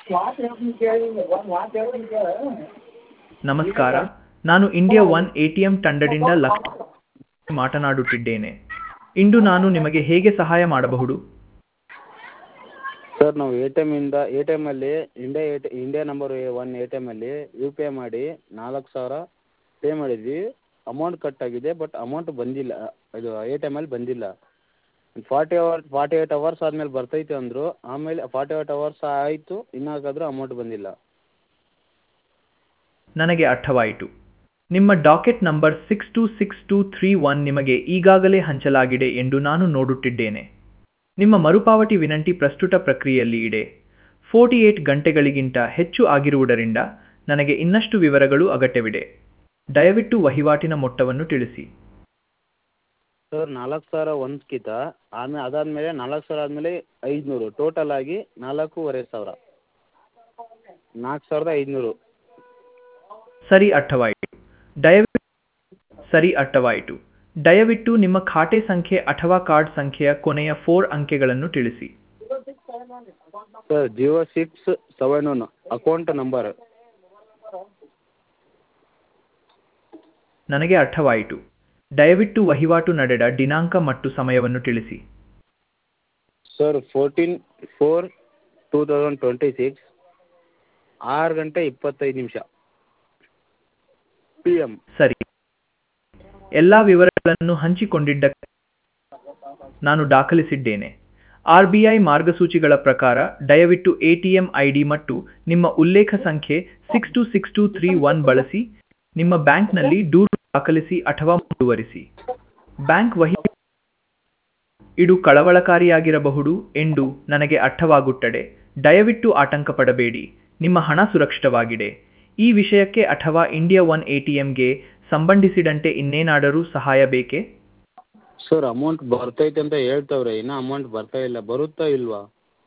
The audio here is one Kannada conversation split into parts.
ನಮಸ್ಕಾರ ನಾನು ಇಂಡಿಯಾ ಒನ್ ಎಟಿಎಂ ತಂಡದಿಂದ ಲಕ್ಷ್ಮಿ ಮಾತನಾಡುತ್ತಿದ್ದೇನೆ ಇಂದು ನಾನು ನಿಮಗೆ ಹೇಗೆ ಸಹಾಯ ಮಾಡಬಹುದು ಸರ್ ನಾವು ಎ ಟಿ ಎಮ್ಮಿಂದ ಎ ಟಿ ಎಮ್ಮಲ್ಲಿ India A T India number one A T ಎಮ್ಮಲ್ಲಿ ಯು ಪಿ ಐ ಮಾಡಿ ನಾಲ್ಕು ಸಾವಿರ ಪೇ ಮಾಡಿದ್ವಿ ಅಮೌಂಟ್ ಕಟ್ ಆಗಿದೆ ಬಟ್ ಅಮೌಂಟ್ ಬಂದಿಲ್ಲ ಇದು ಎ ಟಿ ಎಮ್ಮಲ್ಲಿ ಬಂದಿಲ್ಲ forty hour forty eight hours ಆದ್ಮೇಲೆ ಬರ್ತೈತೆ ಅಂದರು ಆಮೇಲೆ ಫಾರ್ಟಿ ಏಯ್ಟ್ ಅವರ್ಸ್ ಆಯಿತು ಇನ್ನಾಗಾದರೂ ಅಮೌಂಟ್ ಬಂದಿಲ್ಲ ನನಗೆ ಅರ್ಥವಾಯಿತು ನಿಮ್ಮ docket number six two six two three one ನಿಮಗೆ ಈಗಾಗಲೇ ಹಂಚಲಾಗಿದೆ ಎಂದು ನಾನು ನೋಡುತ್ತಿದ್ದೇನೆ ನಿಮ್ಮ ಮರುಪಾವತಿ ವಿನಂತಿ ಪ್ರಸ್ತುತ ಪ್ರಕ್ರಿಯೆಯಲ್ಲಿ ಇದೆ ಫೋರ್ಟಿ ಏಟ್ ಗಂಟೆಗಳಿಗಿಂತ ಹೆಚ್ಚು ಆಗಿರುವುದರಿಂದ ನನಗೆ ಇನ್ನಷ್ಟು ವಿವರಗಳು ಅಗತ್ಯವಿದೆ ದಯವಿಟ್ಟು ವಹಿವಾಟಿನ ಮೊತ್ತವನ್ನು ತಿಳಿಸಿ ಸರ್ ನಾಲ್ಕು ಸಾವಿರ ಒಂದ್ಕಿತ ಆಮೇಲೆ ಅದಾದಮೇಲೆ ನಾಲ್ಕು ಸಾವಿರ ಆದಮೇಲೆ ಐದುನೂರು ಟೋಟಲ್ ಆಗಿ ನಾಲ್ಕೂವರೆ ಸಾವಿರ ನಾಲ್ಕು ಸಾವಿರದ ಐದುನೂರು ಸರಿ ಅರ್ಥವಾಯಿತು ದಯವಿಟ್ಟು ಸರಿ ಅರ್ಥವಾಯಿತು ದಯವಿಟ್ಟು ನಿಮ್ಮ ಖಾತೆ ಸಂಖ್ಯೆ ಅಥವಾ ಕಾರ್ಡ್ ಸಂಖ್ಯೆಯ ಕೊನೆಯ ಫೋರ್ ಅಂಕೆಗಳನ್ನು ತಿಳಿಸಿ sir Jio six seven one account number ನನಗೆ ಅರ್ಥವಾಯಿತು ದಯವಿಟ್ಟು ವಹಿವಾಟು ನಡೆದ ದಿನಾಂಕ ಮತ್ತು ಸಮಯವನ್ನು ತಿಳಿಸಿ sir fourteen four two thousand twenty six ಆರು ಗಂಟೆ ಇಪ್ಪತ್ತೈದು ನಿಮಿಷ ಪಿ ಎಮ್ ಸರಿ ಎಲ್ಲ ವಿವರಗಳನ್ನು ಹಂಚಿಕೊಂಡಿದ್ದಕ್ಕೆ ನಾನು ದಾಖಲಿಸಿದ್ದೇನೆ ಆರ್ ಬಿ ಐ ಮಾರ್ಗಸೂಚಿಗಳ ಪ್ರಕಾರ ದಯವಿಟ್ಟು A T M I D ಮತ್ತು ನಿಮ್ಮ ಉಲ್ಲೇಖ ಸಂಖ್ಯೆ six two six two three one ಬಳಸಿ ನಿಮ್ಮ ಬ್ಯಾಂಕ್ನಲ್ಲಿ ದೂರು ದಾಖಲಿಸಿ ಅಥವಾ ಮುಂದುವರಿಸಿ ಬ್ಯಾಂಕ್ ವಹಿ ಇದು ಕಳವಳಕಾರಿಯಾಗಿರಬಹುದು ಎಂದು ನನಗೆ ಅರ್ಥವಾಗುತ್ತದೆ ದಯವಿಟ್ಟು ಆತಂಕ ಪಡಬೇಡಿ ನಿಮ್ಮ ಹಣ ಸುರಕ್ಷಿತವಾಗಿದೆ ಈ ವಿಷಯಕ್ಕೆ ಅಥವಾ ಇಂಡಿಯಾ ಒನ್ ಎಟಿಎಂಗೆ ಸಂಬಂಧಿಸಿದಂತೆ ಇನ್ನೇನಾದರೂ ಸಹಾಯ ಬೇಕೇ ಸರ್ ಅಮೌಂಟ್ ಬರ್ತೈತೆ ಅಂತ ಹೇಳ್ತವ್ರೆ ಇನ್ನೂ ಅಮೌಂಟ್ ಬರ್ತಾ ಇಲ್ಲ ಬರುತ್ತಾ ಇಲ್ವಾ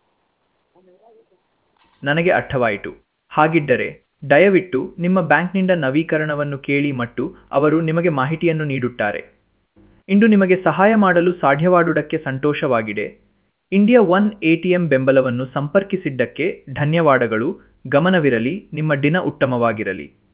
ನನಗೆ ಅರ್ಥವಾಯಿತು ಹಾಗಿದ್ದರೆ ದಯವಿಟ್ಟು ನಿಮ್ಮ ಬ್ಯಾಂಕ್ನಿಂದ ನವೀಕರಣವನ್ನು ಕೇಳಿ ಮತ್ತು ಅವರು ನಿಮಗೆ ಮಾಹಿತಿಯನ್ನು ನೀಡುತ್ತಾರೆ ಇಂದು ನಿಮಗೆ ಸಹಾಯ ಮಾಡಲು ಸಾಧ್ಯವಾದುದಕ್ಕೆ ಸಂತೋಷವಾಗಿದೆ ಇಂಡಿಯಾ ಒನ್ ಎಟಿಎಂ ಬೆಂಬಲವನ್ನು ಸಂಪರ್ಕಿಸಿದ್ದಕ್ಕೆ ಧನ್ಯವಾದಗಳು ಗಮನವಿರಲಿ ನಿಮ್ಮ ದಿನ ಉತ್ತಮವಾಗಿರಲಿ